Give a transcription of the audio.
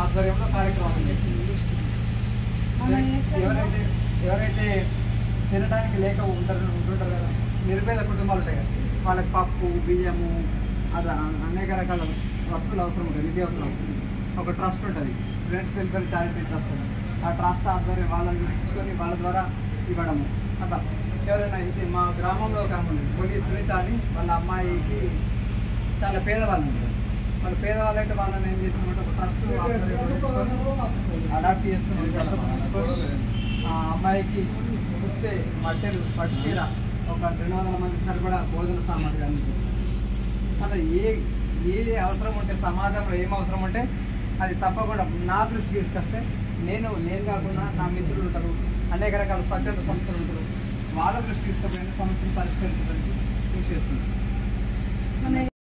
ఆధ్వర్యంలో కార్యక్రమం చేస్తుంది ఎవరైతే ఎవరైతే తినడానికి లేక ఉంటారు ఉంటుంటారు కదా నిరుపేద కుటుంబాలు ఉంటాయి కదా వాళ్ళకి పప్పు బియ్యము అది అనేక రకాల వస్తువులు అవసరం ఉంటుంది నిత్యావసరం అవుతుంది ఒక ట్రస్ట్ ఉంటుంది ఫ్రెండ్స్ వెల్ఫేర్ చారిటీ ట్రస్ట్ ఉంటుంది ఆ ట్రస్ట్ ఆధ్వర్యం వాళ్ళని తీసుకొని వాళ్ళ ద్వారా ఇవ్వడము అట్లా ఎవరైనా ఇది మా గ్రామంలో ఒక ఆమె ఉంది పోలీస్ సునీత అని వాళ్ళ అమ్మాయికి చాలా పేదవాళ్ళు ఉంటారు వాళ్ళు పేదవాళ్ళు అయితే వాళ్ళని ఏం చేసినట్టు ఒక ట్రస్ట్ అడాప్ట్ చేసుకుని దత్తత తీసుకొని ఆ అమ్మాయికి చూస్తే మట్టెలు పట్టుచీర ఒక రెండు వందల మంది సరిపడా భోజన సామాగ్రి అందించారు అలా ఏ ఏ అవసరం ఉంటే సమాజంలో ఏం అవసరం ఉంటే అది తప్పకుండా నా దృష్టికి తీసుకొస్తే నేను నేను కాకుండా నా మిత్రులు ఉంటారు అనేక రకాల స్వచ్ఛంద సంస్థలు ఉంటారు వాళ్ళ దృష్టికి తీసుకుపోయిన సమస్యను పరిష్కరించడానికి కృషి చేస్తున్నాను మన